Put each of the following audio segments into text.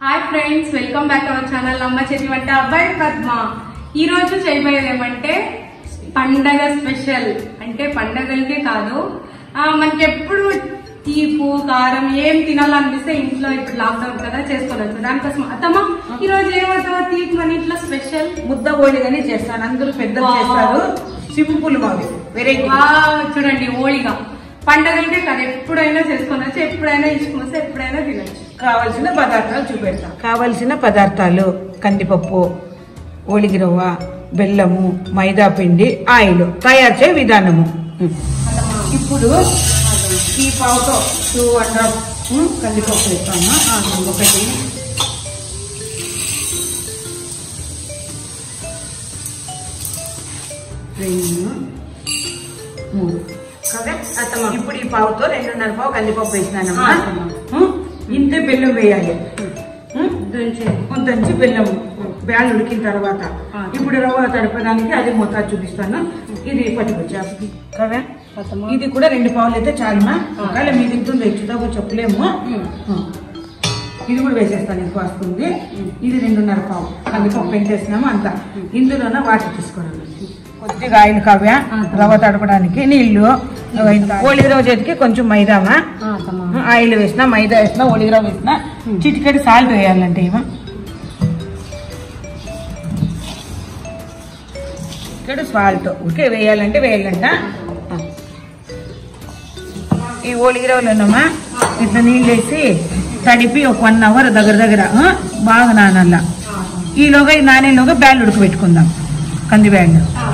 Hi friends welcome back our channel అమ్మ చేతి వంట అబ్బాయి పద్మ ఈ రోజు చేయబోయేది ఏమంటే పండగ స్పెషల్ అంటే పండగలకే కాదు ఆ, మనకి ఎప్పుడు తీపు కారం ఏం తినాలనిపిస్తే ఇంట్లో ఇప్పుడు లాక్డౌన్ కదా చేసుకోవచ్చు దానికోసం అత్తమ్మ ఈ రోజు ఏమంటావు తీపి మన ఇంట్లో స్పెషల్ ముద్ద ఓలిగని చేస్తాను అందరూ పెద్దలు వావ్. చేస్తారు సింపుల్ గా వెరైటీ చూడండి ఓళిగా పండగలకే కాదు ఎప్పుడైనా చేసుకోవచ్చు ఎప్పుడైనా ఇష్టం వస్తే ఎప్పుడైనా తినచ్చు కావలసిన పదార్థాలు చూపెడతాం కావలసిన పదార్థాలు కందిపప్పు ఓలిగి రవ్వ బెల్లము మైదా పిండి ఆయిల్ తయారు చేయ విధానము ఇప్పుడు ఈ పావుతో టూ అండ్ హాఫ్ కందిపప్పు వేస్తాము ఆ, ఒకటి రెండు మూడు కదా ఇప్పుడు ఈ పావుతో రెండున్నర పావు కందిపప్పు వేసినానమ్మా ఆ, అత్తమ్మ. ఉం? ఇంతే బెల్లం వేయాలి ఉం? దంచేది. కొంతంచి బెల్లం బ్యాల్ ఉడికిన తర్వాత ఆ. ఇప్పుడు రవ్వ తడపడానికి అది మొత్తం చూపిస్తాను ఇది పట్టుకొచ్చి కదా అత్తమ్మ. ఇది కూడా రెండు పావులు అయితే చాలుమా ఒకవేళ మీకు ఇంతుంది ఇచ్చుదాకా చెప్పలేము ఉం. ఉం. ఇది కూడా వేసేస్తాను ఎక్కువ వస్తుంది ఇది రెండున్నర పావు కందిపప్పు పెట్టేసినాము అంతా ఇందులోనే వాటర్ తీసుకోవాలి కొద్దిగా ఆయిల్ కావ్య రవ్వ తడపడానికి నీళ్లు ఓలిరవ చేతికి కొంచెం మైదామా ఆ, అత్తమ్మ. ఆయిల్ వేసిన మైదా వేసిన ఒలిగరం వేసిన చిటికెడు సాల్ట్ వేయాలంటే ఏమో చిటికెడు సాల్ట్ ఓకే వేయాలంటే వేయాలంట ఈ ఓలిగిరవలోనమ్మా ఇట్లా నీళ్ళు వేసి తడిపి ఒక వన్ అవర్ దగ్గర దగ్గర ఆ, బాగా నానల్లా ఈలోగా ఈ నానేలోగా బ్యాల్ ఉడకబెట్టుకుందాం కంది బ్యాల్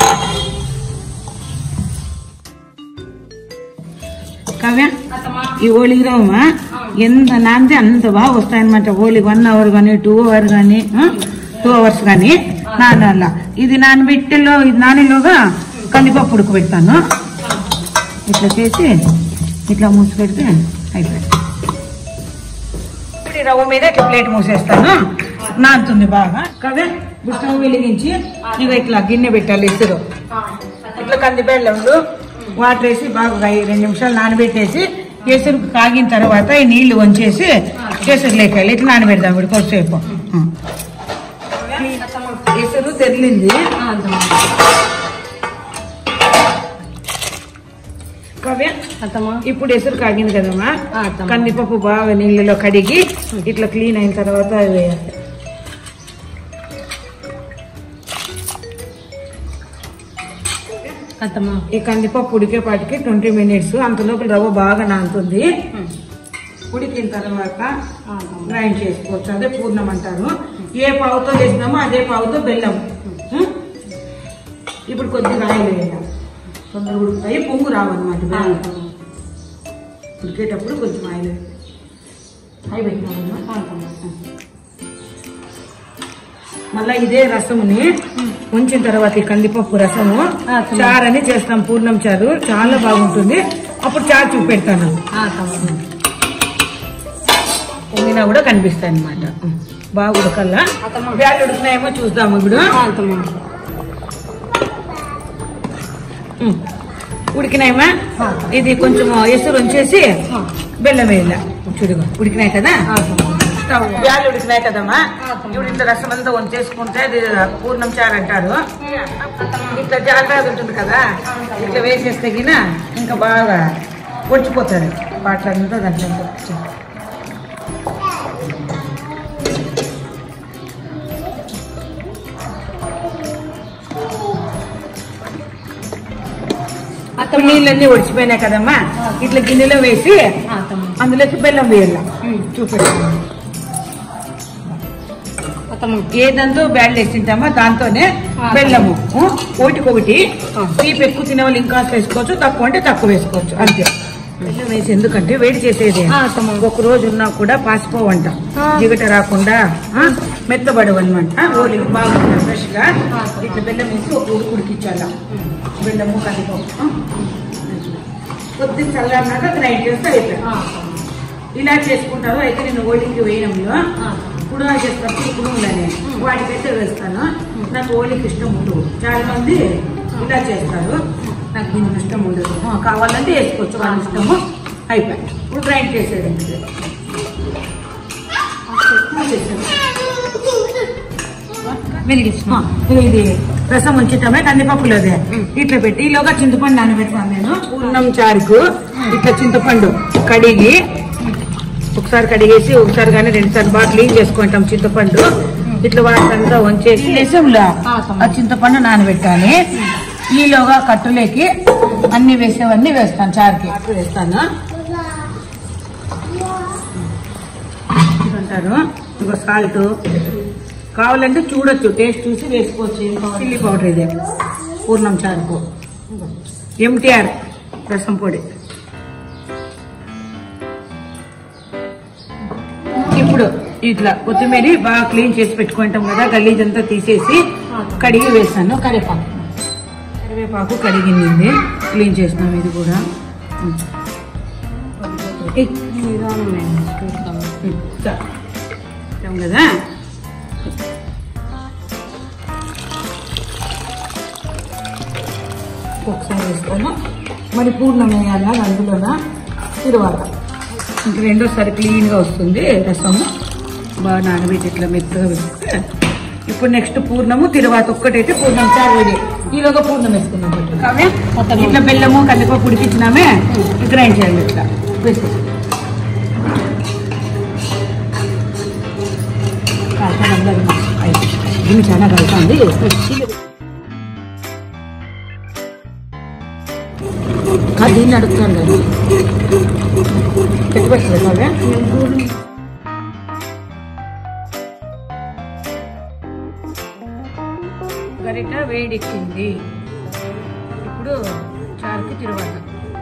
కావ్య అత్తమ్మ. ఈ ఓలిగిరవమా ఎంత నానితే అంత బాగా వస్తాయన్నమాట ఓలి వన్ అవర్ కానీ టూ అవర్ కానీ టూ అవర్స్ కానీ నానాల ఇది నానబెట్టెలో ఇది నానేలోగా కందిపప్పు ఉడకబెడతాను ఇట్లా చేసి ఇట్లా మూసి పెడితే అయిపోయింది ఇప్పుడు ఈ రవ్వ మీద ఇట్లా ప్లేట్ మూసేస్తాను నానుతుంది బాగా కదా ఇప్పుడు స్టవ్ వెలిగించి ఇక ఇట్లా గిన్నె పెట్టాలి ఇసురు ఇట్లా కందిబెల్లంలో వాటర్ వేసి బాగా ఒక ఐదు- రెండు నిమిషాలు నానబెట్టేసి కేసరి కాగిన తర్వాత ఈ నీళ్లు వంచేసి కేసరి లేకాయలు ఇట్లా నానబెడదాం ఇప్పుడు కొద్దిసేపు కేసరు తెరిలింది ఆ, అత్తమ్మ. కావ్య అత్తమ్మ. ఇప్పుడు ఎసురు కాగింది కదమ్మా ఆ, అత్తమ్మ. కందిపప్పు బాగా నీళ్ళలో కడిగి ఇట్లా క్లీన్ అయిన తర్వాత అది వేయాలి అత్తమ్మ. ఈ కందిపప్పు ఉడికేపాటికి ట్వంటీ మినిట్స్ అంతలోపు రవ్వ బాగా నానుతుంది ఉడికిన తర్వాత ఆ, అత్తమ్మ. గ్రైండ్ చేసుకోవచ్చు అదే పూర్ణం అంటారు ఏ పావుతో వేసినామో అదే పావుతో బెల్లం ఉం? ఇప్పుడు కొద్దిగా ఆయిల్ వేయాలి తొందరగా ఉడుకుతాయి పొంగు రావన్నమాట ఆ, బెల్లం అత్తమ్మ. ఉడికేటప్పుడు కొంచెం ఆయిల్ ఆయిల్ పెట్టినామమ్మా ఆ, అత్తమ్మ. మళ్ళా ఇదే రసముని ఉంచిన తర్వాత ఈ కందిపప్పు రసము ఆ, అత్తమ్మ. చారు అని చేస్తాం పూర్ణం చారు చాలా బాగుంటుంది అప్పుడు చారు చూపెడతాను ఆ, అత్తమ్మ. పొంగినా కూడా కనిపిస్తాయి అనమాట బాగా ఉడకల్లా అత్తమ్మ. బ్యాలు ఉడికినాయేమో చూద్దాము ఇప్పుడు ఆ, అత్తమ్మ. ఉం. ఉడికినాయమ్మా ఆ. ఇది కొంచెం ఎసురు ఉంచేసి ఆ. బెల్లం వేయాల చూడుగా ఉడికినాయి కదా ఆ, అత్తమ్మ. బ్యాలు ఉడికినాయి కదమ్మా ఆ, అత్తమ్మ. ఇప్పుడు ఇంత రసం అంతా వంచేసుకుంటే అది పూర్ణం చారు అంటారు అత్తమ్మ. ఇట్లా జాగ్రత్త ఉంటుంది కదా ఇట్లా వేసేస్తే గిన ఇంకా బాగా పొడిచిపోతుంది వాటర్ అంతా దాంట్లో అంతా. ఇప్పుడు నీళ్ళన్నీ ఒడిచిపోయినాయి కదమ్మా ఇట్లా గిన్నెలో వేసి ఆ, అత్తమ్మ. అందులోకి బెల్లం వేయాల ఉం. చూపెట్టాను అత్తమ్మ. ఏదంతో బ్యాడ్ వేసింటామో దాంతోనే ఆ. బెల్లము ఉ, ఒకటికొకటి ఆ. తీపి ఎక్కువ తినే వాళ్ళు ఇంకా వేసుకోవచ్చు తక్కువ అంటే తక్కువ వేసుకోవచ్చు అంతే బెల్లం వేసి ఎందుకంటే వేడి చేసేది ఆ, అత్తమ్మ. ఒక రోజు ఉన్నా కూడా పాసిపోవంట ఆ. జిగట రాకుండా ఆ, మెత్తబడవు అనమాట ఓలి బాగుంటుంది ఫ్రెష్ గా ఆ. ఇట్లా బెల్లం వేసి ఒక ఉడికి ఉడికించాల బెల్లము కందిపప్పు ఆ. కొద్దిగా చల్లారినాక గ్రైండ్ చేస్తే అయిపోయింది ఆ, అత్తమ్మ. ఇలా చేసుకుంటారు అయితే నేను ఓలికి వేయడంలో ఆ. ఇప్పుడు చేస్తాను ఇప్పుడు ఉండాలి వాటికైతే వేస్తాను నాకు ఓలికి ఇష్టం ఉండదు చాలా మంది ఇలా చేస్తారు నాకు దీనికి ఇష్టం ఉండదు ఆ, కావాలంటే వేసుకోవచ్చు వాళ్ళ ఇష్టము అయిపోయి ఇప్పుడు గ్రైండ్ చేసేది అంతే. చేసేది. వెలిగించిన ఆ, ఇది రసం ఉంచుతామే కందిపప్పులోదే ఇట్లా పెట్టి ఈలోగా చింతపండు నానబెడతాను నేను పూర్ణం చారుకు ఇట్లా చింతపండు కడిగి ఒకసారి కడిగేసి ఒకసారి కానీ రెండు సార్లు బాగా క్లీన్ చేసుకుంటాం చింతపండు ఇట్లా వాటంతా వంచేసి లెసంలో ఆ చింతపండు నానబెట్టాలి ఈలోగా కట్టులేకి అన్ని వేసేవన్నీ వేస్తాను చారుకి వాటర్ వేస్తాను అంటారు ఇంకో సాల్ట్ కావాలంటే చూడొచ్చు టేస్ట్ చూసి వేసుకోవచ్చు చిల్లీ పౌడర్ ఇది పూర్ణం చారుకు ఎంటీఆర్ రసం పొడి ఇప్పుడు ఇట్లా కొత్తిమీర బాగా క్లీన్ చేసి పెట్టుకుంటాం కదా గలీజ్ అంతా తీసేసి కడిగి వేస్తాను కరివేపాకు కరివేపాకు కడిగింది క్లీన్ చేసినాం ఇది కూడా ఇ- ఇట్లా. పెట్టాం కదా ఒకసారి వేస్తాను మరి పూర్ణం వేయాలా అందులోన తిరువాత ఇంక రెండోసారి క్లీన్గా వస్తుంది రసము బాగా నానబెట్టి ఇట్లా మెత్తగా వేస్తే ఇప్పుడు నెక్స్ట్ పూర్ణము తిరువాత ఒక్కటైతే పూర్ణం చారు రెడీ ఈలోగా పూర్ణం వేసుకున్నాం పట్టు. కావ్య? ఇట్లా బెల్లము కందిపప్పు ఉడికించినామే గ్రైండ్ చేయాలి ఇట్లా వేసేసి దీన్ని చాలా కలుగుతుంది దీన్ని అడుగుతాను కదా పెట్టుబడి కావ్య గరిట వేడెక్కింది ఇప్పుడు చారుకి తిరువాత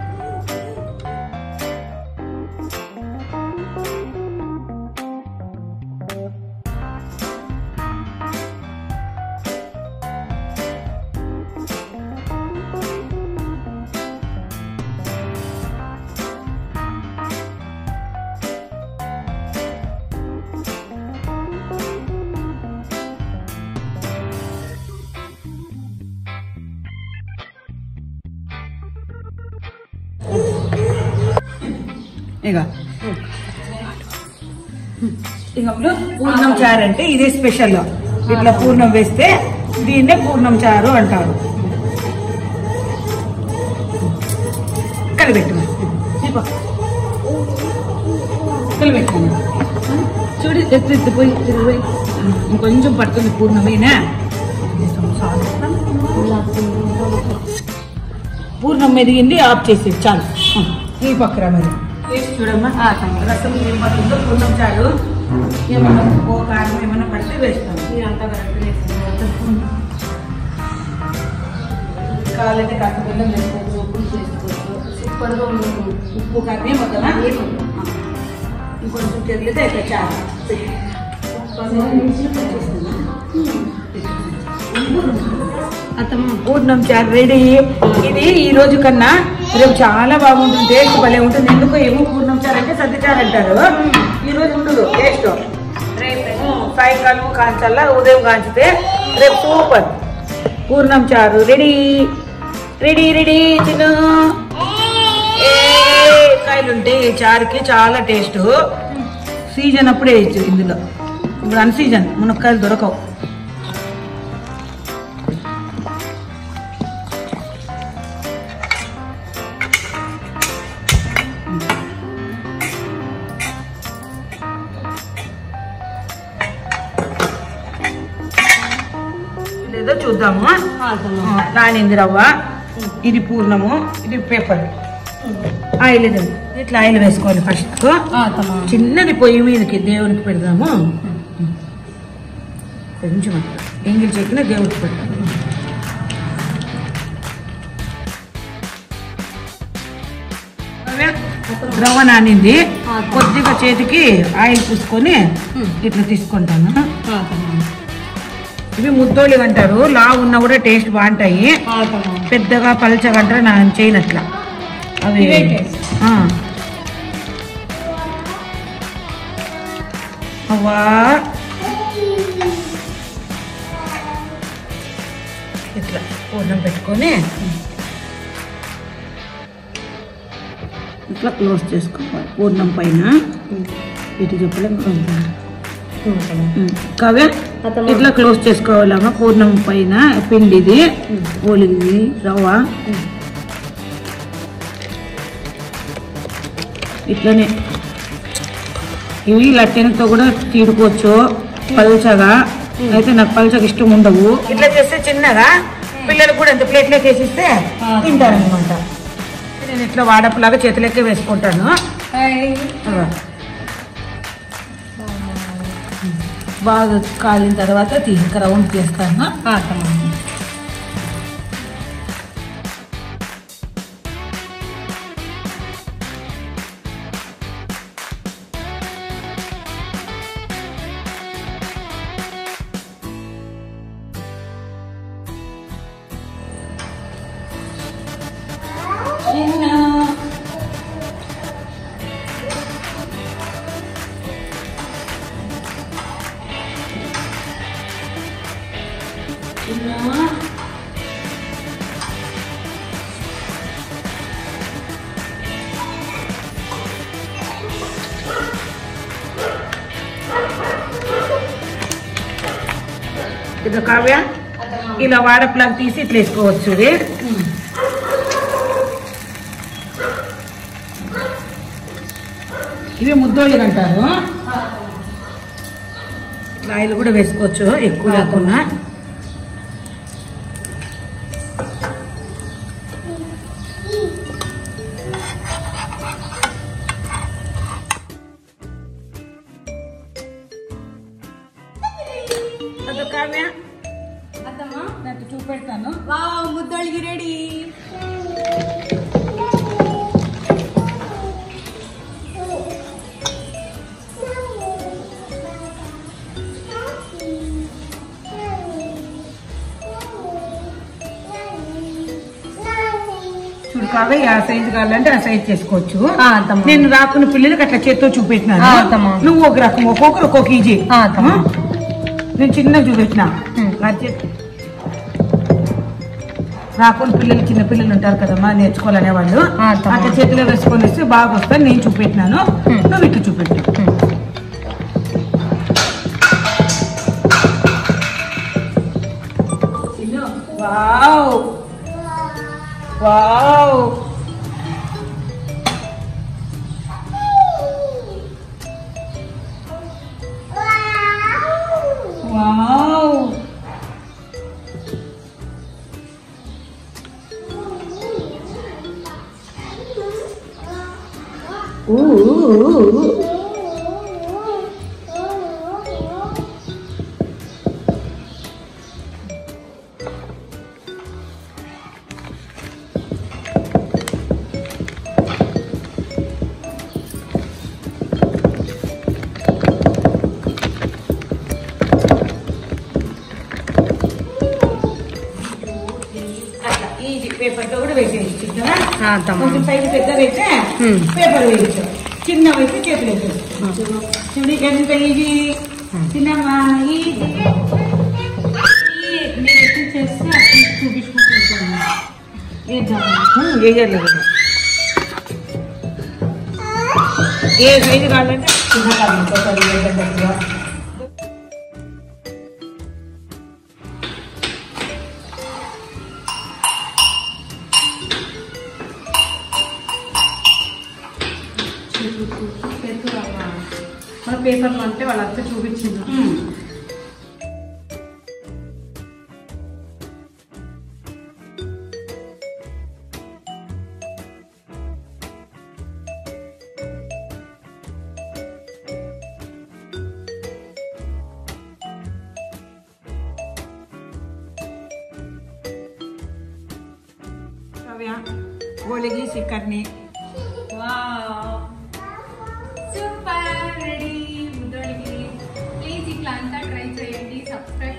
ఇక ఇక ఇప్పుడు పూర్ణం చారు అంటే ఇదే స్పెషల్ ఇట్లా పూర్ణం వేస్తే దీన్నే పూర్ణం చారు అంటారు కలిపెట్టు కలిపెట్టు చూడు ఎత్తు ఎత్తిపోయి తిరిగిపోయి ఇంకొంచెం పడుతుంది పూర్ణమేనా పూర్ణం మెదిగింది ఆఫ్ చేసి చాలు ఈ పక్కన మరి టేస్ట్ చూడమ్మా రసం ఏం పడుతుందో పూర్ణం చాలు ఏమన్నా ఉప్పు కారం ఏమన్నా పడితే వేస్తాం ఇదంతా కరెక్ట్ కావాలంటే కాస్త బెల్లం వేసుకోవచ్చు ఉప్పు చేసుకోవచ్చు సూపర్గా ఉంటుంది ఉప్పు కారం ఏం వద్దా ఇంకొంచెం తెరిలితే ఇట్లా చాలు అత్తమ్మ పూర్ణం చారు రెడీ ఇది ఈ రోజు కన్నా రేపు చాలా బాగుంటుంది టేస్ట్ భలే ఉంటుంది ఎందుకు ఏమో పూర్ణం చారు అంటే సద్ది చారు అంటారు ఈ రోజు ఉండదు టేస్ట్ రేపు సాయంకాలం కాంచల్లా ఉదయం కాంచితే రేపు సూపర్ పూర్ణం చారు రెడీ రెడీ రెడీ తిను ఏ కాయలు ఉంటాయి ఈ చారుకి చాలా టేస్ట్ సీజన్ అప్పుడే వేయచ్చు ఇందులో ఇప్పుడు అన్ సీజన్ మునక్కాయలు దొరకవు లేదో చూద్దాము అత్తమ్మ నానింది రవ్వ ఇది పూర్ణము ఇది పేపర్ ఆయిల్ ఇది ఇట్లా ఆయిల్ వేసుకోవాలి ఫస్ట్ అత్తమ్మ చిన్నది పొయ్యి మీదకి దేవునికి పెడదాము కొంచెం అట్లా ఎంగిల్ చెక్కిన దేవునికి పెడతాము రవ్వ నానింది కొద్దిగా చేతికి ఆయిల్ పూసుకొని ఇట్లా తీసుకుంటాను అత్తమ్మ ఇవి ముద్దోళ్ళు అంటారు లా ఉన్నా కూడా టేస్ట్ బాగుంటాయి అత్తమ్మ పెద్దగా పలచగా అంటారు నా చేయనట్లా అవి ఇవే taste. ఆ. అవ్వా ఇట్లా పూర్ణం పెట్టుకొని ఇట్లా క్లోజ్ చేసుకోవాలి పూర్ణం పైన ఇటు చెప్పలేం కావ్య అత్తమ్మ. ఇట్లా క్లోజ్ చేసుకోవాలమ్మా పూర్ణం పైన పిండిది ఓలిది రవ్వ ఇట్లనే ఇవి లట్టెనతో కూడా తీడుకోవచ్చు పల్చగా అయితే నాకు పల్చగా ఇష్టం ఉండవు ఇట్లా చేస్తే చిన్నగా పిల్లలకు కూడా ఎంత ప్లేట్లోకి వేసిస్తే తింటారనమాట నేను ఇట్లా వాడప్పులాగా చేతులకే వేసుకుంటాను అలా. బాగా కాలిన తర్వాత తీసి రౌండ్ చేస్తాను చిన్న చిన్న ఇది కావ్య ఇలా వాడప్లాగ్ తీసి ఇట్లా వేసుకోవచ్చు ఇది ఇవి ముద్దోళ్ళు అంటారు రాయిలు కూడా వేసుకోవచ్చు ఎక్కువ లేకుండా అదో కావ్య అత్తమ్మా నాకు చూపెడతాను వావ్ ముద్దోళ్ళకి రెడీ చూడు కావ్య ఆ సైజు కావాలంటే ఆ సైజ్ చేసుకోవచ్చు ఆ, అత్తమ్మ. నేను రాకున్న పిల్లలకి అట్లా చేత్తో చూపెట్టినాను ఆ, అత్తమ్మ. నువ్వు ఒక రకం ఒక్కొక్కరు ఒక్కొక్క కేజీ ఆ, అత్తమ్మ. నేను చిన్నగా చూపెట్టిన ఉమ్. నా చేతి రాకుండా పిల్లలు చిన్న పిల్లలు ఉంటారు కదమ్మా నేర్చుకోవాలనే వాళ్ళు ఆ, అత్తమ్మ. అట్లా చేతిలో వేసుకొని వస్తే బాగా వస్తాను నేను చూపెట్టినాను ఉమ్. నువ్వు ఇట్లా చూపెట్టు వావ్ వావ్ వావ్ అట్లా ఈజీ పేపర్తో కూడా వేసేయచ్చు కదా ఆ, అత్తమ్మ. కొంచెం సైజు పెద్దదైతే ఉమ్. పేపర్ వేయచ్చు చిన్నవైతే చేతులు వేసేయచ్చు చూడు ఎంత ఈజీ చిన్నమ్మా ఈజీ మీరు ఎప్పుడు చేస్తే అప్పుడు చూపించుకుంటూ ఉంటాను వేయలేదు ఏ సైజు కావాలంటే చిన్న కావాలి పేపర్ వేయగలగా మన పేపర్లు అంటే వాళ్ళంతా చూపించింది కావ్య గోళిగి సిక్కర్ని సూపర్ రెడీ ముద్దోడికి ప్లీజ్ ఇట్లా అంతా ట్రై చేయండి సబ్స్క్రైబ్